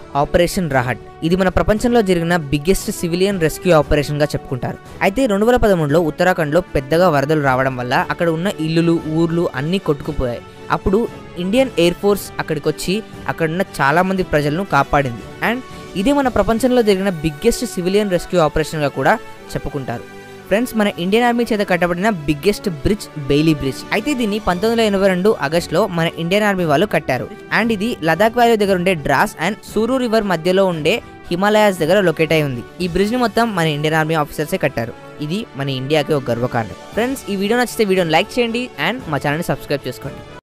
operation రాహట్ ఇది మన ప్రపంచంలో జరిగిన బిగ్గెస్ట్ సివిలియన్ రెస్క్యూ ఆపరేషన్ గా చెప్పుకుంటారు అయితే రెండు వేల పదమూడులో ఉత్తరాఖండ్లో పెద్దగా వరదలు రావడం వల్ల అక్కడ ఉన్న ఇల్లులు ఊర్లు అన్నీ కొట్టుకుపోయాయి అప్పుడు ఇండియన్ ఎయిర్ ఫోర్స్ అక్కడికి వచ్చి అక్కడ ఉన్న చాలా మంది ప్రజలను కాపాడింది అండ్ ఇదే మన ప్రపంచంలో జరిగిన బిగ్గెస్ట్ సివిలియన్ రెస్క్యూ ఆపరేషన్గా కూడా చెప్పుకుంటారు ఫ్రెండ్స్ మన ఇండియన్ ఆర్మీ చేత కట్టబడిన బిగ్గెస్ట్ బ్రిడ్జ్ బెయిలీ బ్రిడ్జ్ అయితే దీన్ని పంతొమ్మిది వందల ఎనభై రెండు ఆగస్టులో మన ఇండియన్ ఆర్మీ వాళ్ళు కట్టారు అండ్ ఇది లదాఖ్ వ్యాలీ దగ్గర ఉండే డ్రాస్ అండ్ సూరు రివర్ మధ్యలో ఉండే హిమాలయాస్ దగ్గర లొకేట్ అయి ఉంది ఈ బ్రిడ్జ్ ని మొత్తం మన ఇండియన్ ఆర్మీ ఆఫీసర్సే కట్టారు ఇది మన ఇండియాకి ఒక గర్వకారణం ఫ్రెండ్స్ ఈ వీడియో నచ్చితే వీడియోని లైక్ చేయండి అండ్ మా ఛానల్ని సబ్స్క్రైబ్ చేసుకోండి